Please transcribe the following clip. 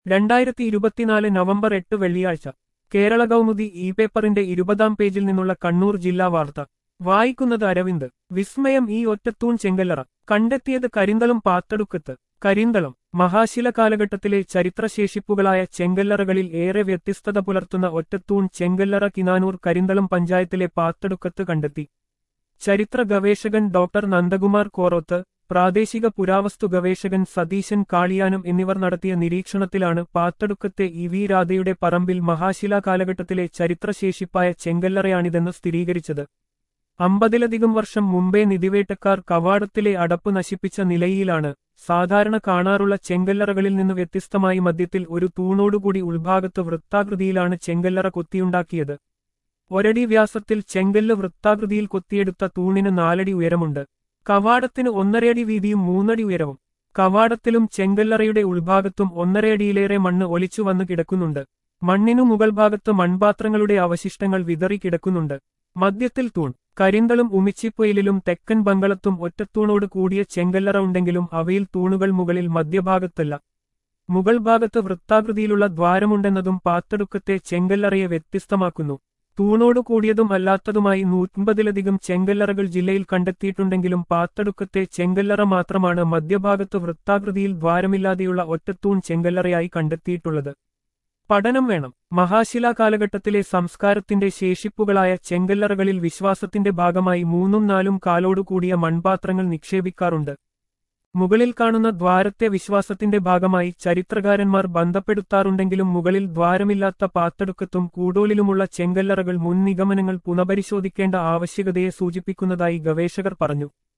രണ്ടായിരത്തി ഇരുപത്തിനാല് നവംബർ എട്ട് വെള്ളിയാഴ്ച കേരള കൗമുദി ഇ പേപ്പറിന്റെ ഇരുപതാം പേജിൽ നിന്നുള്ള കണ്ണൂർ ജില്ലാ വാർത്ത വായിക്കുന്നത് അരവിന്ദ് വിസ്മയം ഈ ഒറ്റത്തൂൺ ചെങ്കല്ലറ കണ്ടെത്തിയത് കരിന്തളം പാത്തടുക്കത്ത് കരിന്തളം മഹാശില കാലഘട്ടത്തിലെ ചരിത്രശേഷിപ്പുകളായ ചെങ്കല്ലറകളിൽ ഏറെ വ്യത്യസ്തത പുലർത്തുന്ന ഒറ്റത്തൂൺ ചെങ്കല്ലറ കിനാനൂർ കരിന്തളം പഞ്ചായത്തിലെ പാത്തടുക്കത്ത് കണ്ടെത്തി ചരിത്ര ഗവേഷകൻ ഡോക്ടർ നന്ദകുമാർ കോറോത്ത് പ്രാദേശിക പുരാവസ്തു ഗവേഷകൻ സതീശൻ കാളിയാനം എന്നിവർ നടത്തിയ നിരീക്ഷണത്തിലാണ് പാത്തടുക്കത്തെ ഇ വി രാധയുടെ പറമ്പിൽ മഹാശിലാ കാലഘട്ടത്തിലെ ചരിത്രശേഷിപ്പായ ചെങ്കല്ലറയാണിതെന്ന് സ്ഥിരീകരിച്ചത് അമ്പതിലധികം വർഷം മുമ്പേ നിധിവേട്ടക്കാർ കവാടത്തിലെ അടപ്പ് നശിപ്പിച്ച നിലയിലാണ് സാധാരണ കാണാറുള്ള ചെങ്കല്ലറകളിൽ നിന്ന് വ്യത്യസ്തമായി മധ്യത്തിൽ ഒരു തൂണോടുകൂടി ഉൾഭാഗത്ത് വൃത്താകൃതിയിലാണ് ചെങ്കല്ലറ കൊത്തിയുണ്ടാക്കിയത് ഒരടി വ്യാസത്തിൽ ചെങ്കല്ല് വൃത്താകൃതിയിൽ കൊത്തിയെടുത്ത തൂണിന് നാലടി ഉയരമുണ്ട് കവാടത്തിന് ഒന്നരയടി വീതിയും മൂന്നടി ഉയരവും കവാടത്തിലും ചെങ്കല്ലറയുടെ ഉൾഭാഗത്തും ഒന്നരയടിയിലേറെ മണ്ണ് ഒലിച്ചു വന്നു കിടക്കുന്നുണ്ട് മണ്ണിനു മുകൾ ഭാഗത്ത് മൺപാത്രങ്ങളുടെ അവശിഷ്ടങ്ങൾ വിതറി കിടക്കുന്നുണ്ട് മധ്യത്തിൽ തൂൺ കരിന്തളും ഉമിച്ചിപ്പൊയിലും തെക്കൻ ബംഗളത്തും ഒറ്റത്തൂണോട് കൂടിയ ചെങ്കല്ലറ ഉണ്ടെങ്കിലും അവയിൽ തൂണുകൾ മുകളിൽ മധ്യഭാഗത്തല്ല മുകൾ ഭാഗത്ത് വൃത്താകൃതിയിലുള്ള ദ്വാരമുണ്ടെന്നതും പാത്തടുക്കത്തെ ചെങ്കല്ലറയെ വ്യത്യസ്തമാക്കുന്നു തൂണോട് കൂടിയതും അല്ലാത്തതുമായി നൂറ്റമ്പതിലധികം ചെങ്കല്ലറകൾ ജില്ലയിൽ കണ്ടെത്തിയിട്ടുണ്ടെങ്കിലും പാത്തടുക്കത്തെ ചെങ്കല്ലറ മാത്രമാണ് മധ്യഭാഗത്ത് വൃത്താകൃതിയിൽ ദ്വാരമില്ലാതെയുള്ള ഒറ്റത്തൂൺ ചെങ്കല്ലറയായി കണ്ടെത്തിയിട്ടുള്ളത് പഠനം വേണം മഹാശിലാ കാലഘട്ടത്തിലെ സംസ്കാരത്തിന്റെ ശേഷിപ്പുകളായ ചെങ്കല്ലറകളിൽ വിശ്വാസത്തിന്റെ ഭാഗമായി മൂന്നും നാലും കാലോടുകൂടിയ മൺപാത്രങ്ങൾ നിക്ഷേപിക്കാറുണ്ട് മുകളിൽ കാണുന്ന ദ്വാരത്തെ വിശ്വാസത്തിന്റെ ഭാഗമായി ചരിത്രകാരന്മാർ ബന്ധപ്പെടുത്താറുണ്ടെങ്കിലും മുകളിൽ ദ്വാരമില്ലാത്ത പാത്തടുക്കത്തും കൂടോലിലുമുള്ള ചെങ്കല്ലറകൾ മുൻ നിഗമനങ്ങൾ പുനഃപരിശോധിക്കേണ്ട ആവശ്യകതയെ സൂചിപ്പിക്കുന്നതായി ഗവേഷകർ പറഞ്ഞു